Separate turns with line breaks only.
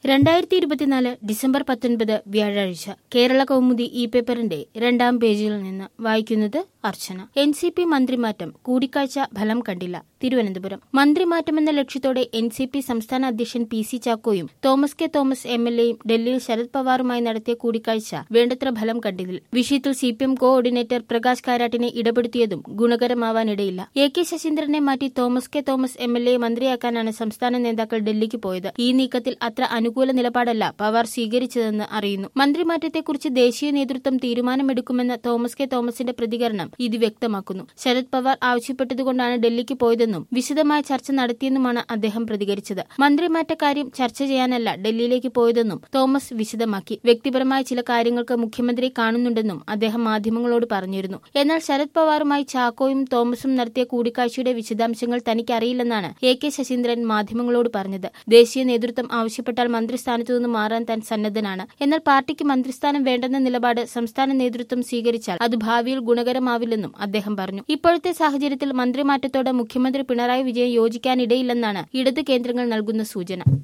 രണ്ടായിരത്തി ഇരുപത്തിനാല് ഡിസംബർ പത്തൊൻപത് വ്യാഴാഴ്ച കേരള കൗമുദി ഇ പേപ്പറിന്റെ രണ്ടാം പേജിൽ നിന്ന് വായിക്കുന്നത് അർച്ചന എൻ സി പി മന്ത്രിമാറ്റം കൂടിക്കാഴ്ച ഫലം കണ്ടില്ല തിരുവനന്തപുരം മന്ത്രിമാറ്റമെന്ന ലക്ഷ്യത്തോടെ എൻ സി പി സംസ്ഥാന അധ്യക്ഷൻ പി സി ചാക്കോയും Thomas K Thomas M L എയും ഡൽഹിയിൽ ശരത് പവാറുമായി നടത്തിയ കൂടിക്കാഴ്ച വേണ്ടത്ര ഫലം കണ്ടില്ല വിഷയത്തിൽ C P M coordinator Prakash കാരാട്ടിനെ ഇടപെടുത്തിയതും ഗുണകരമാവാനിടയില്ല എ കെ ശശീന്ദ്രനെ മാറ്റി Thomas K Thomas M L A മന്ത്രിയാക്കാനാണ് സംസ്ഥാന നേതാക്കൾ ഡൽഹിക്ക് പോയത് ഈ നീക്കത്തിൽ അത്ര അനുകൂല നിലപാടല്ല പവാർ സ്വീകരിച്ചതെന്ന് അറിയുന്നു മന്ത്രിമാറ്റത്തെക്കുറിച്ച് ദേശീയ നേതൃത്വം തീരുമാനമെടുക്കുമെന്ന തോമസ് കെ തോമസിന്റെ പ്രതികരണം ഇത് വ്യക്തമാക്കുന്നു ശരത് പവാർ ആവശ്യപ്പെട്ടതുകൊണ്ടാണ് ഡൽഹിക്ക് പോയതെന്നും വിശദമായ ചർച്ച നടത്തിയെന്നുമാണ് അദ്ദേഹം പ്രതികരിച്ചത് മന്ത്രിമാറ്റ കാര്യം ചർച്ച ചെയ്യാനല്ല ഡൽഹിയിലേക്ക് പോയതെന്നും തോമസ് വിശദമാക്കി വ്യക്തിപരമായ ചില കാര്യങ്ങൾക്ക് മുഖ്യമന്ത്രി കാണുന്നുണ്ടെന്നും അദ്ദേഹം മാധ്യമങ്ങളോട് പറഞ്ഞിരുന്നു എന്നാൽ ശരത് പവാറുമായി ചാക്കോയും തോമസും നടത്തിയ കൂടിക്കാഴ്ചയുടെ വിശദാംശങ്ങൾ തനിക്കറിയില്ലെന്നാണ് എ കെ ശശീന്ദ്രൻ മാധ്യമങ്ങളോട് പറഞ്ഞത് ദേശീയ നേതൃത്വം ആവശ്യപ്പെട്ടാൽ മന്ത്രിസ്ഥാനത്തു നിന്ന് മാറാൻ താൻ സന്നദ്ധനാണ് എന്നാൽ പാർട്ടിക്ക് മന്ത്രിസ്ഥാനം വേണ്ടെന്ന നിലപാട് സംസ്ഥാന നേതൃത്വം സ്വീകരിച്ചാൽ അത് ഭാവിയിൽ ഗുണകരമാവില്ലെന്നും അദ്ദേഹം പറഞ്ഞു ഇപ്പോഴത്തെ സാഹചര്യത്തിൽ മന്ത്രിമാറ്റത്തോട് മുഖ്യമന്ത്രി പിണറായി വിജയൻ യോജിക്കാനിടയില്ലെന്നാണ് ഇടത് കേന്ദ്രങ്ങൾ നൽകുന്ന സൂചന